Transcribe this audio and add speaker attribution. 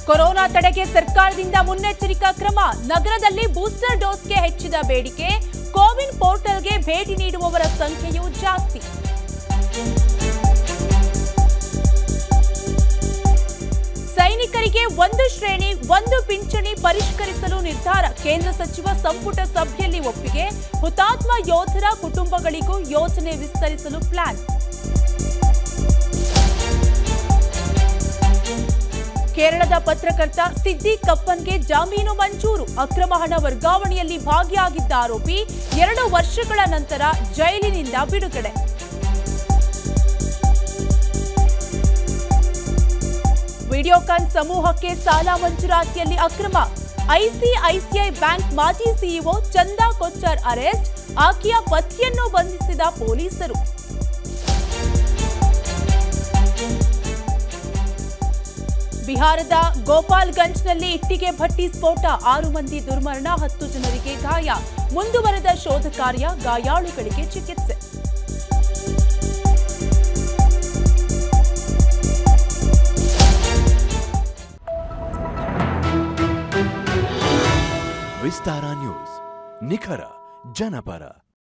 Speaker 1: corona ತಡೆಗೆ ಸರ್ಕಾರದಿಂದ ಮುನ್ನೆಚ್ಚರಿಕಾ ಕ್ರಮ ನಗರದಲ್ಲಿ ಬೂಸ್ಟರ್ ಡೋಸ್ಗೆ ಹೆಚ್ಚಿದ ಬೇಡಿಕೆ ಕೋವಿನ್ ಪೋರ್ಟಲ್ಗೆ ಭೇಟಿ ನೀಡುವವರ ಸಂಖ್ಯೆಯೂ ಜಾಸ್ತಿ ಸೈನಿಕರಿಗೆ ಒಂದು ಶ್ರೇಣಿ ಒಂದು ಪಿಂಚಣಿ ಪರಿಷ್ಕರಿಸಲು ನಿರ್ಧಾರ ಕೇಂದ್ರ ಸಚಿವ ಸಂಪುಟ ಸಭೆಯಲ್ಲಿ ಒಪ್ಪಿಗೆ ಹುತಾತ್ಮ ಯೋಧರ ಕುಟುಂಬಗಳಿಗೂ ಯೋಜನೆ ವಿಸ್ತರಿಸಲು ಪ್ಲಾನ್ ಕೇರಳದ ಪತ್ರಕರ್ತ ಸಿದ್ದಿಕ್ ಕಪ್ಪನ್ಗೆ ಜಾಮೀನು ಮಂಜೂರು ಅಕ್ರಮ ಹಣ ವರ್ಗಾವಣೆಯಲ್ಲಿ ಭಾಗಿಯಾಗಿದ್ದ ಆರೋಪಿ ಎರಡು ವರ್ಷಗಳ ನಂತರ ಜೈಲಿನಿಂದ ಬಿಡುಗಡೆ ವಿಡಿಯೋಕಾನ್ ಸಮೂಹಕ್ಕೆ ಸಾಲ ಮಂಜೂರಾತಿಯಲ್ಲಿ ಅಕ್ರಮ ಐಸಿಐಸಿಐ ಬ್ಯಾಂಕ್ ಮಾಜಿ ಸಿಇಒ ಚಂದಾ ಕೊಚ್ಚರ್ ಅರೆಸ್ಟ್ ಆಕೆಯ ಪತಿಯನ್ನು ಬಂಧಿಸಿದ ಪೊಲೀಸರು ಬಿಹಾರದ ಗೋಪಾಲ್ಗಂಜ್ನಲ್ಲಿ ಇಟ್ಟಿಗೆ ಭಟ್ಟಿ ಸ್ಫೋಟ ಆರು ಮಂದಿ ದುರ್ಮರಣ ಹತ್ತು ಜನರಿಗೆ ಗಾಯ ಮುಂದುವರೆದ ಶೋಧ ಕಾರ್ಯ ಗಾಯಾಳುಗಳಿಗೆ ಚಿಕಿತ್ಸೆ
Speaker 2: ವಿಸ್ತಾರ ನ್ಯೂಸ್ ನಿಖರ ಜನಪರ